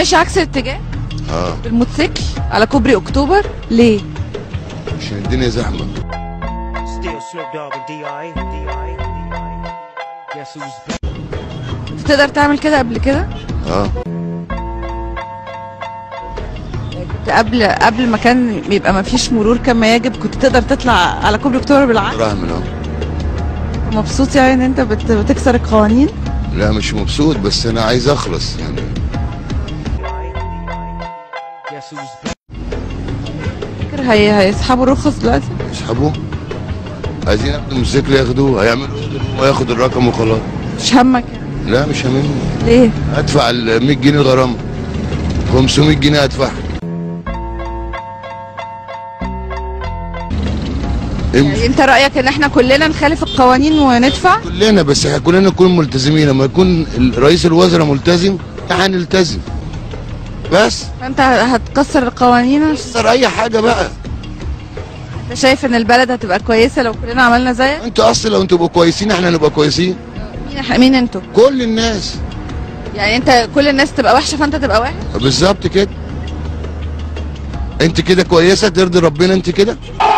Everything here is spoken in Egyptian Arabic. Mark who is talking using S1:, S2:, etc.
S1: ماشي عكس الاتجاه
S2: اه
S1: بالموتوسيكل على كوبري اكتوبر ليه
S2: عشان الدنيا زحمه
S3: Still Snoop Dogg and D.I. D.I. D.I. Guess who's back?
S1: انت تقدر تعمل كده قبل كده
S2: اه
S1: كنت قبل قبل ما كان بيبقى ما فيش مرور كما يجب كنت تقدر تطلع على كوبري اكتوبر بالعكس
S2: راهمن اه
S1: مبسوط يعني ان انت بت... بتكسر القوانين
S2: لا مش مبسوط بس انا عايز اخلص يعني
S3: D.I. D.I. Guess who's back?
S1: فاكر هي... هيسحبوا الرخص دلوقتي
S2: يسحبوه عايزين ياخدوا الموتوسيكل ياخدوه هيعملوا وياخد الرقم وخلاص
S1: مش همك يعني
S2: لا مش همني
S1: ليه
S2: ادفع ال 100 جنيه الغرامه 500 جنيه ادفعها
S1: يعني
S2: امشي
S1: انت رايك ان احنا كلنا نخالف القوانين وندفع
S2: كلنا بس احنا كلنا نكون ملتزمين لما يكون ال- رئيس الوزراء ملتزم احنا هنلتزم بس
S1: فانت هتكسر القوانين
S2: كسر اي حاجه بقى
S1: انت شايف ان البلد هتبقى كويسه لو كلنا عملنا زيك
S2: انتوا اصلا لو انتوا تبقوا كويسين احنا هنبقى كويسين
S1: مين احنا مين انتوا
S2: كل الناس
S1: يعني انت كل الناس تبقى وحشه فانت تبقى وحش
S2: بالظبط كده انت كده كويسه ترضي ربنا انت كده